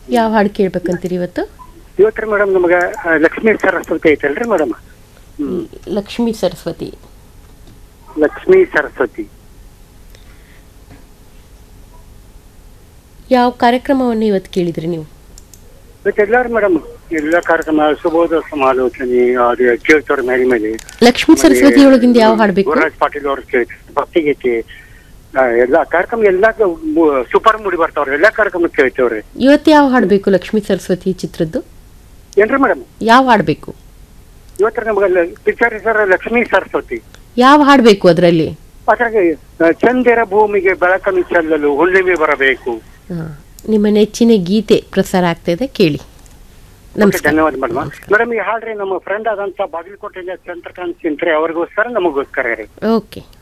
ಯಾವ ಹಾಡು ಕೇಳ್ಬೇಕಂತೀರಿ ಇವತ್ತು ಇವತ್ತರ ಮೇಡಮ್ ನಮಗೆ ಲಕ್ಷ್ಮೀ ಸರಸ್ವತಿ ಐತಲ್ರಿ ಮೇಡಮ್ ಲಕ್ಷ್ಮೀ ಸರಸ್ವತಿ ಲಕ್ಷ್ಮೀ ಸರಸ್ವತಿ ಯಾವ ಕಾರ್ಯಕ್ರಮವನ್ನು ಇವತ್ತು ಕೇಳಿದ್ರಿ ನೀವು ಇವತ್ತು ಎಲ್ಲಾರು ಮೇಡಮ್ ಎಲ್ಲ ಕಾರ್ಯಕ್ರಮ ಸುಬೋಧ ಸಮಾಲೋಚನೆ ಅದು ಕೇಳ್ತವ್ರ ಮೇಲೆ ಮೇಲೆ ಲಕ್ಷ್ಮೀ ಸರಸ್ವತಿ ಒಳಗಿಂದ ಯಾವ ಹಾಡು ಬೇಕು ಗುರುರಾಜ್ ಪಾಟೀಲ್ ಅವ್ರ ಕೇಳ್ತಾರೆ ಭಕ್ತಿಗೀತೆ ಆ, ಎಲ್ಲಾ ಕಾರ್ಯಕ್ರಮ ಎಲ್ಲಾ ಸೂಪರ್ ಮೂಡಿ ಬರ್ತಾವ್ರಿ ಎಲ್ಲಾ ಕಾರ್ಯಕ್ರಮ ಕೇಳ್ತೇವ್ರಿ ಇವತ್ತು ಯಾವ ಹಾಡು ಬೇಕು ಲಕ್ಷ್ಮೀ ಸರಸ್ವತಿ ಚಿತ್ರದ್ದು ಏನ್ರಿ ಮೇಡಮ್ ಯಾವ ಹಾಡು ಬೇಕು ಇವತ್ತರ ನಮಗೆ ಪಿಕ್ಚರ್ ಹೆಸರು ಲಕ್ಷ್ಮೀ ಸರಸ್ವತಿ ಯಾವ ಹಾಡು ಬೇಕು ಅದರಲ್ಲಿ ಅದ್ರಾಗ ಆ, ಚಂದಿರ ಭೂಮಿಗೆ ಬೆಳಕನ್ನು ಚೆಲ್ಲಲು ಹುಣ್ಣಿಮೆ ಬರಬೇಕು ನಿಮ್ಮ ನೆಚ್ಚಿನ ಗೀತೆ ಪ್ರಸಾರ ಆಗ್ತಾ ಇದೆ ಕೇಳಿ ನಮಸ್ಕಾರ ಧನ್ಯವಾದ ಮೇಡಮ್ ಮೇಡಮ್ ಈ ಹಾಡ್ರಿ ನಮ್ಮ ಫ್ರೆಂಡ್ ಆದಂತ ಬಾಗಲಕೋಟೆಯ ಚಂದ್ರಕಾಂತ್ ಸಿಂತ್ರೆ ಅವ್ರಿಗೋಸ್ಕರ ನಮಗೋಸ್ಕರ ರೀ ಓಕೆ